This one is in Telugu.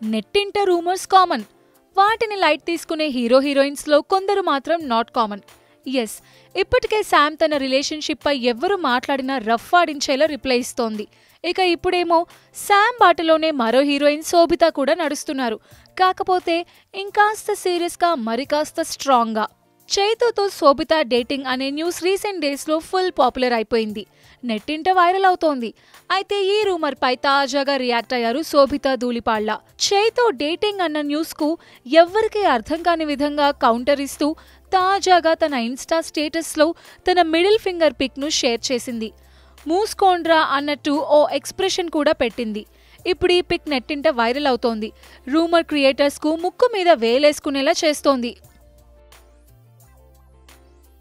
నెట్టింట రూమర్స్ కామన్ వాటిని లైట్ తీసుకునే హీరో హీరోయిన్స్లో కొందరు మాత్రం నాట్ కామన్ ఎస్ ఇప్పటికే శామ్ తన రిలేషన్షిప్ పై ఎవ్వరు మాట్లాడినా రఫ్ ఆడించేలా రిప్లై ఇస్తోంది ఇక ఇప్పుడేమో శామ్ బాటలోనే మరో హీరోయిన్ శోభిత కూడా నడుస్తున్నారు కాకపోతే ఇంకాస్త సీరియస్గా మరి కాస్త స్ట్రాంగ్గా చైతుతో శోభిత డేటింగ్ అనే న్యూస్ రీసెంట్ డేస్లో ఫుల్ పాపులర్ అయిపోయింది నెట్టింట వైరల్ అవుతోంది అయితే ఈ రూమర్ పై తాజాగా రియాక్ట్ అయ్యారు శోభిత ధూళిపాళ్ల చైతో డేటింగ్ అన్న న్యూస్ కు ఎవ్వరికీ అర్థం కాని విధంగా కౌంటర్ ఇస్తూ తాజాగా తన ఇన్స్టా స్టేటస్ లో తన మిడిల్ ఫింగర్ పిక్ ను షేర్ చేసింది మూసుకోండ్రా అన్నట్టు ఓ ఎక్స్ప్రెషన్ కూడా పెట్టింది ఇప్పుడు ఈ పిక్ నెట్టింట వైరల్ అవుతోంది రూమర్ క్రియేటర్స్ కు ముక్కు మీద వేలేసుకునేలా చేస్తోంది